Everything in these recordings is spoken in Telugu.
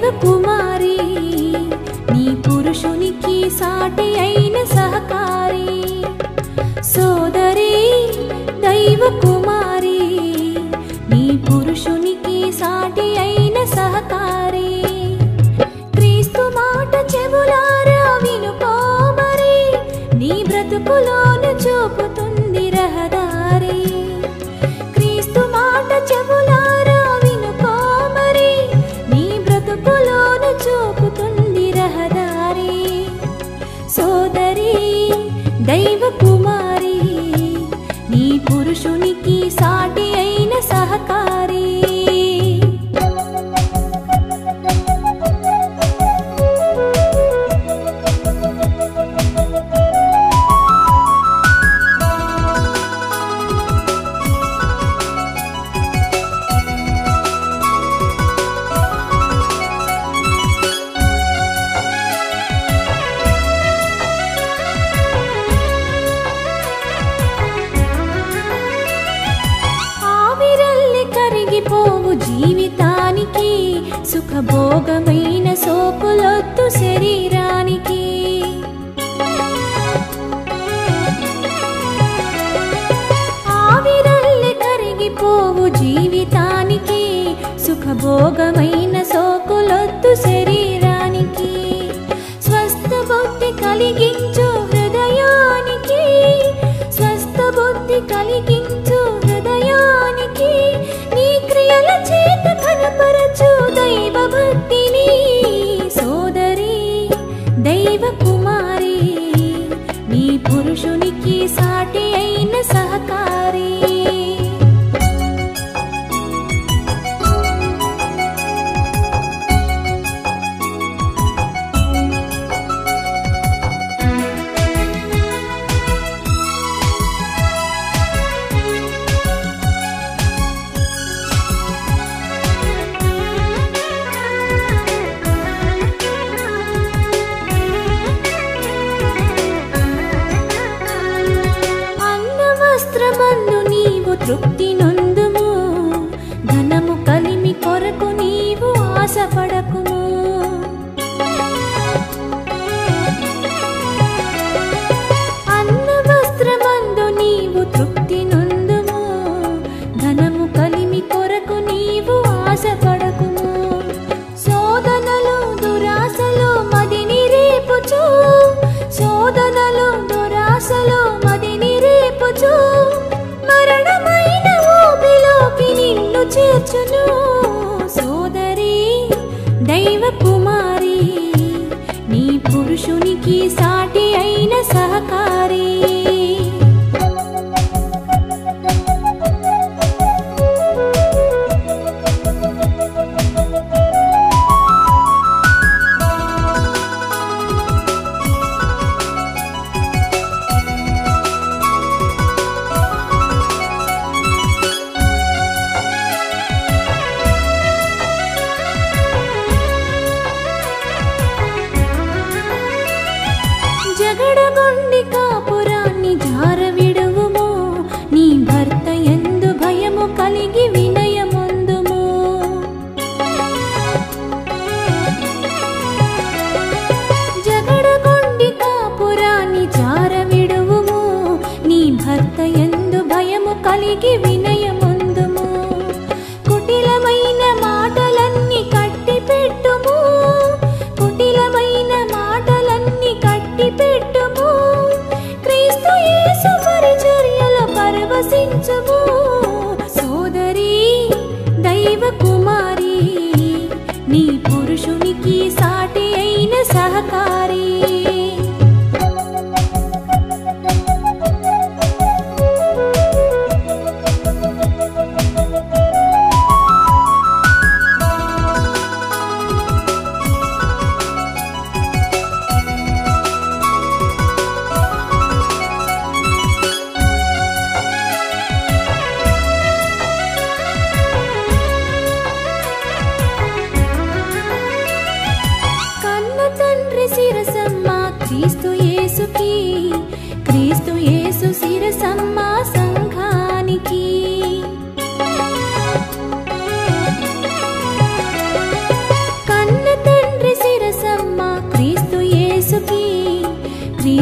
కుమారి నీ పురుషునికి సాటి అయిన సహకారి సోదరి దైవ కుమారి నీ పురుషునికి సాటి అయిన సహకారి క్రీస్తు మాట చెవులారా వినుకోమరి నీ బ్రతుకులోను చూపుతుంది రహదారి క్రీస్తు మాట చెవులారా వినుకోమరి నీ బ్రతుకులోను చూపుతుంది రహదారి సోదరి దైవ కుమారి నీ పురుషునికి సాటి అయిన సహకారి ఆవిరల్లి కరిగిపోవు జీవితానికి సుఖభోగమైన సోకులొద్దు శరీరానికి ఆవిరల్లి కరిగిపోవు జీవితానికి సుఖభోగమైన సోకులొద్దు శరీరానికి స్వస్థ బుద్ధి కలిగించు హృదయానికి స్వస్థ బుద్ధి కలిగించు హృదయానికి నీ క్రియల చేత కనపరచు దైవ భక్తిని సోదరి దైవ కుమారి నీ పురుషునికి సాటి అయిన సహకారి అన్న వస్త్రమందు నీవు తృప్తి నొందుము ధనము కలిమి కొరకు నీవు ఆశపడకుము అన్న వస్త్రమందు నీవు తృప్తి నొందుము ధనము కలిమి కొరకు నీవు ఆశపడకుము శోధనలు దురాశలు మదిని రేపుచు శోధనలు దురాశలు మదిని రేపుచు మరణమైన ఊపిలోకి నిన్ను చేర్చును సోదరి దై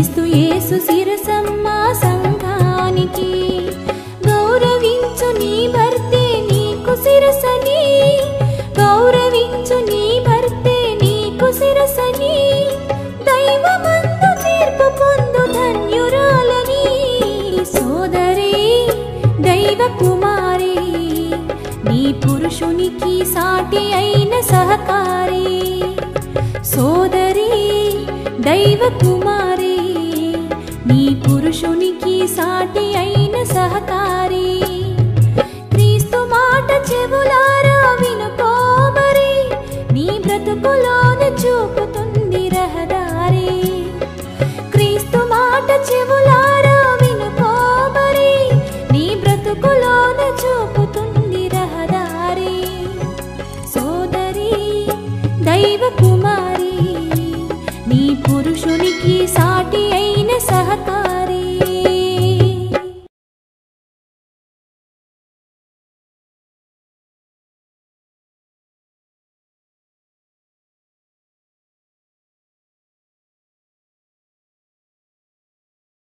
క్రీస్తు యేసు శిరసమ్మ సంఘానికి గౌరవించు నీ భర్తే నీకు శిరసని గౌరవించు నీ భర్తే నీకు శిరసని దైవమందు తీర్పు పొందు ధన్యురాలని సోదరి దైవ కుమారి నీ పురుషునికి సాటి అయిన సహకారి సోదరి దైవ కుమారి నీ పురుషునికి సాటి అయిన సహకారి క్రీస్తు మాట చెవులారా వినుకోమరి నీ బ్రతుకులోన చూపుతుంది రహదారి క్రీస్తు మాట చెవులారా వినుకోమరి నీ బ్రతుకులోన చూపుతుంది రహదారి సోదరి దైవ కుమారి నీ పురుషునికి సాటి అయిన సహకారి